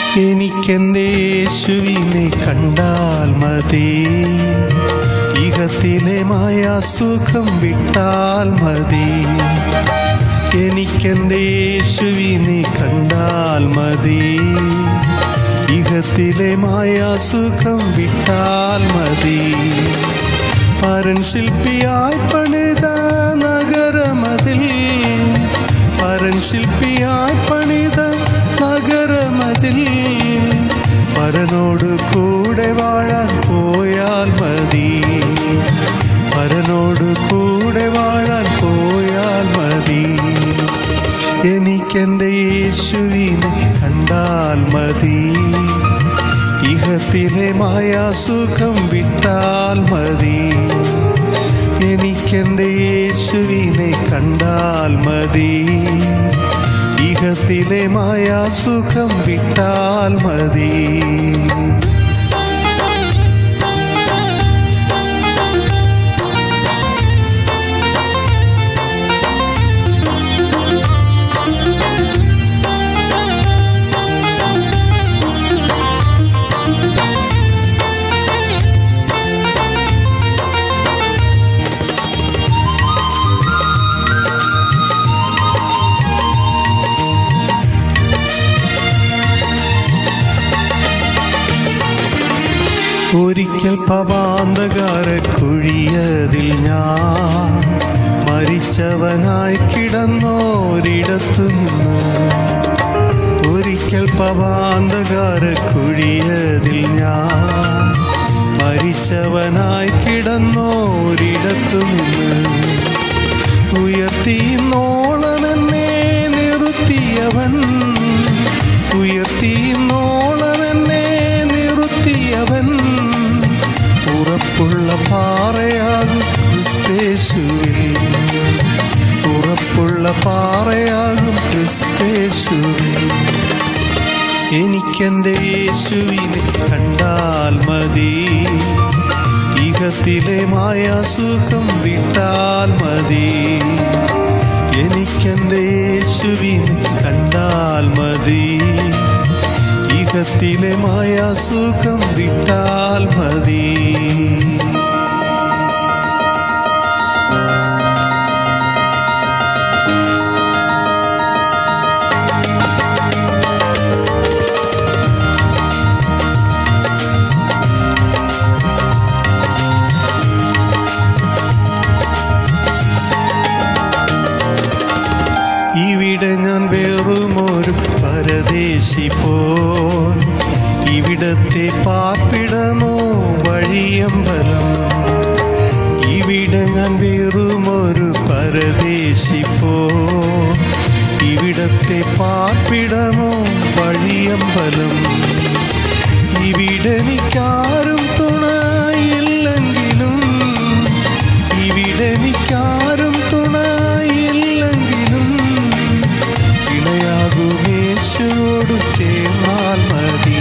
എനിക്കെൻ്റെ യേശുവിനെ കണ്ടാൽ മതി ഇഹത്തിലെ മായ സുഖം വിട്ടാൽ മതി എനിക്കെൻ്റെ യേശുവിനെ കണ്ടാൽ മതി ഇഹത്തിലെ മായ സുഖം വിട്ടാൽ മതി പരൻ ശില്പിയായി പണിത നഗരമതിൽ പരൻ ശില്പിയായി പണിത നഗരമതിൽ പരനോട് കൂടെ വാഴാൻ പോയാൽ മതി പരനോട് കൂടെ വാഴാൻ പോയാൽ മതി എനിക്കെൻ്റെ യേശുവിനെ കണ്ടാൽ മതി ഇഹത്തിലെ മായാസുഖം വിട്ടാൽ മതി എനിക്കെൻ്റെ യേശുവിനെ കണ്ടാൽ മതി ഇഹത്തിലെ മായാസുഖം വിട്ടാൽ മതി ഒരിക്കൽ പവാന്തകാര കുഴിയതിൽ ഞാൻ മരിച്ചവനായി കിടന്നോരിടത്തു നിന്ന് ഒരിക്കൽ പവാന്തകാര കുഴിയതിൽ ഞാൻ മരിച്ചവനായി കിടന്നോരിടത്തു നിന്ന് ഉയർത്തി നോളമെന്നെ നിർത്തിയവൻ ഉയർത്തി നോളമെന്നെ നിർത്തിയവൻ ഉറപ്പുള്ള പാറയാകും ക്രിസ്തേശുവിൽ ഉറപ്പുള്ള പാറയാകും ക്രിസ്തേശുവിൽ എനിക്കെൻ്റെ യേശുവിനെ കണ്ടാൽ മതി ഇഹത്തിലെ മായാസുഖം വിട്ടാൽ മതി എനിക്കെൻ്റെ യേശുവിനെ കണ്ടാൽ മതി ഇഹത്തിലെ മായാസുഖം വിട്ടാൽ മതി ഇവിടെ ഞാൻ വെറുമൊരു പരദേശി പോൽ ഇവിടത്തെ പാർപ്പിടമോ വഴിയമ്പലം ഇവിടെ ഞാൻ വെറുമൊരു പരദേശി പോൽ ഇവിടത്തെ പാർപ്പിടമോ വഴിയമ്പലം ഇവിടെനിക്കാരും തുണയില്ലെങ്കിലും ഇവിടെനിക്കാരും തുണയില്ലെങ്കിലും ഇണയാകുമേശുവോടു ചേർന്നാൽ മതി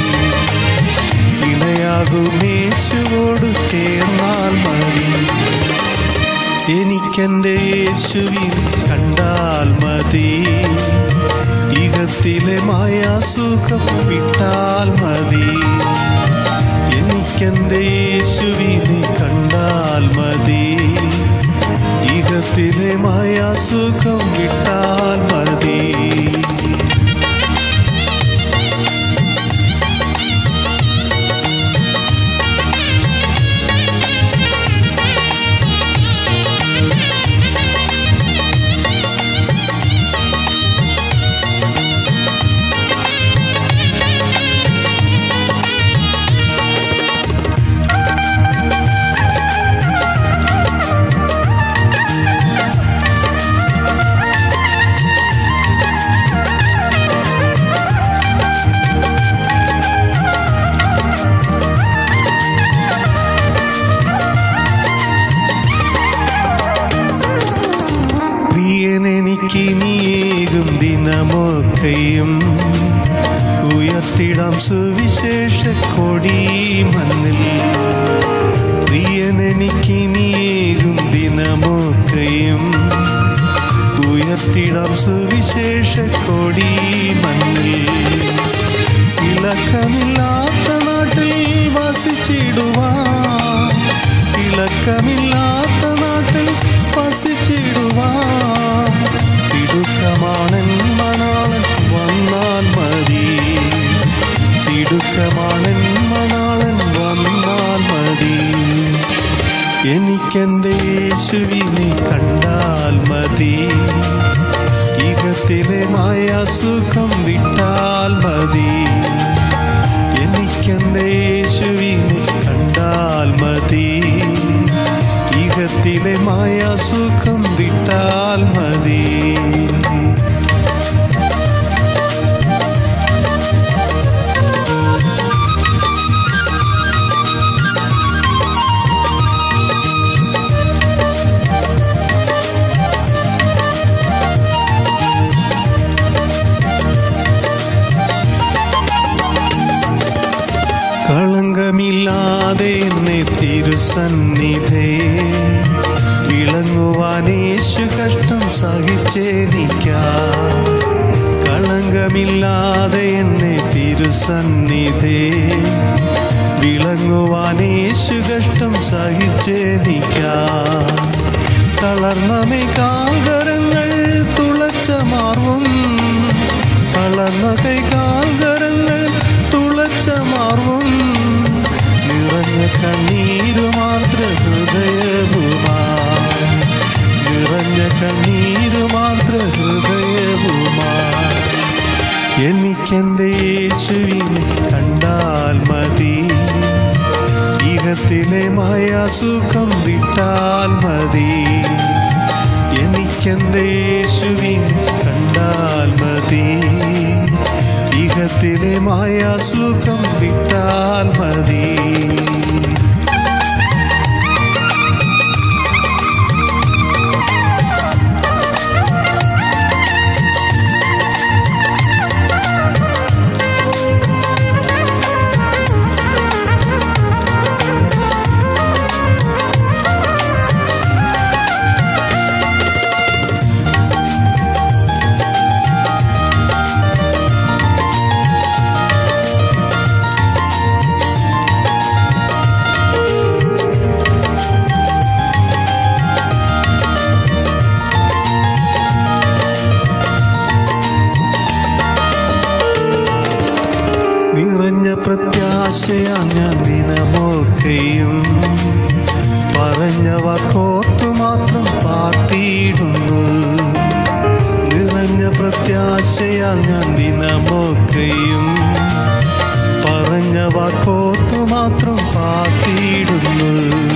ഇണയാകുമേശുവോടു ചേർന്നാൽ മതി എനിക്കെൻ്റെ യേശുവിൻ കണ്ടാൽ മതി ഇഹത്തിലെ മായാസുഖം വിട്ടാൽ മതി എനിക്കെൻ്റെ യേശുവിനെ കണ്ടാൽ മതി ഇഹത്തിലെ മായാസുഖം വിട്ടാൽ മതി പ്രിയനെനിക്ക് നീയേകും ദിനമൊക്കെയും ഉയർത്തിടാം സുവിശേഷ കൊടി മണ്ണിൽ പ്രിയനെനിക്ക് നീയേകും ദിനമൊക്കെയും ഉയർത്തിടാം സുവിശേഷ കൊടി മണ്ണിൽ ഇളക്കമില്ലാത്ത നാട്ടിൽ വസിച്ചിടുവാൻ ഇളക്കമില്ലാത്ത നാട്ടിൽ വസിച്ചിടുവാൻ തിടുക്കമാണൻ മണാളൻ വന്നാൽ മതി തിടുക്കമാണൻ മണാളൻ വന്നാൽ മതി എനിക്കെൻ്റെ യേശുവിനെ കണ്ടാൽ മതി ഇഹത്തിലെ മായ സുഖം വിട്ടാൽ മതി എനിക്കെൻ്റെ യേശുവിനെ കണ്ടാൽ മതി ഇഹത്തിലെ മായ സുഖം വിട്ടാൽ മതി കളങ്കമില്ലാതെ എന്നെ തിരുസന്നിധേ വിളങ്ങുവാൻ യേശു കഷ്ടം സഹിച്ചേനിക്കാം കളങ്കമില്ലാതെ എന്നെ തിരുസന്നിധേ വിളങ്ങുവാൻ യേശു കഷ്ടം സഹിച്ചേനിക്കാം തളർന്നമേ കാൽകരങ്ങൾ തുളച്ച മാർവും തളർന്ന കൈകാൽകരങ്ങൾ തുളച്ച മാർവും നിറഞ്ഞ കണ്ണീരുമാത്ര ഹൃദയവുമാ നിറഞ്ഞ കണ്ണീരുമാത്ര ഹൃദയവുമാ എനിക്കെൻ്റെ യേശുവിനെ കണ്ടാൽ മതി ഇഹത്തിലെ മായ സുഖം വിട്ടാൽ മതി എനിക്കെൻ്റെ യേശുവിനെ കണ്ടാൽ മതി ഇഹത്തിലെ മായ സുഖം വിട്ടാൽ മതി നിറഞ്ഞ പ്രത്യാശയാ ഞാൻ ദിനമൊക്കെയും പറഞ്ഞ വാക്കോർത്തു മാത്രം പാർത്തിയിടുന്നു നിറഞ്ഞ പ്രത്യാശയാ ഞാൻ ദിനമൊക്കെയും പറഞ്ഞ വാക്കോർത്തു മാത്രം പാർത്തിയിടുന്നു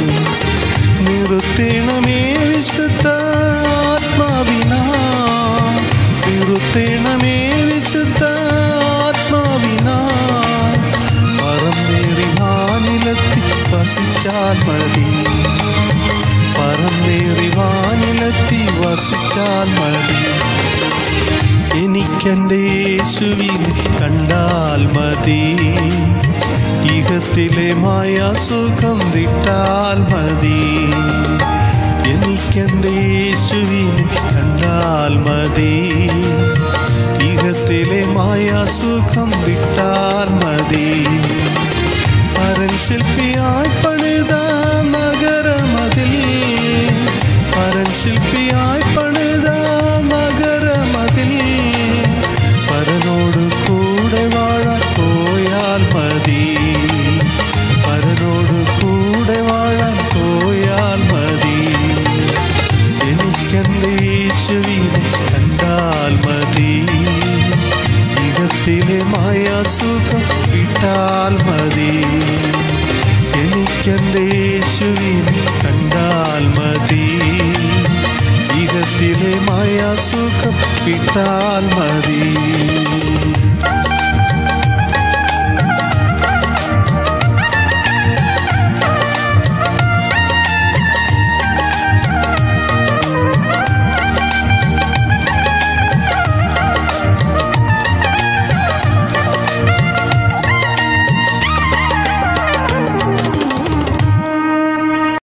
നിർത്തേണമേ വിശുദ്ധ ആത്മാവിനാ നിർത്തേണമേ വിശുദ്ധ ആത്മാവിനാ പറന്നേറി വാനിലെത്തി വസിച്ചാൽ മതി പറന്നേറി വാനിലെത്തി വസിച്ചാൽ മതി എനിക്കെൻ്റെ യേശുവിനെ കണ്ടാൽ മതി ഇഹത്തിലെ മായ സുഖം വിട്ടാൽ മതി എനിക്കെൻ്റെ യേശുവിനെ കണ്ടാൽ മതി ഇഹത്തിലെ മായ സുഖം വിട്ടാൽ മതി പരൻ ശില്പിയായി പണിത നഗരമതിൽ പരൻ ശില്പിയായി പണിത നഗരമതിൽ പരനോട് കൂടെ വാഴാൻ പോയാൽ മതി പരനോട് കൂടെ വാഴാൻ പോയാൽ മതി എനിക്കെൻ്റെ യേശുവിനെ കണ്ടാൽ മതി ഇഹത്തിലെ മായ സുഖം വിട്ടാൽ മതി എനിക്കെൻ്റെ യേശുവിനെ കണ്ടാൽ മതി ഇഹത്തിലെ മായ സുഖം വിട്ടാൽ മതി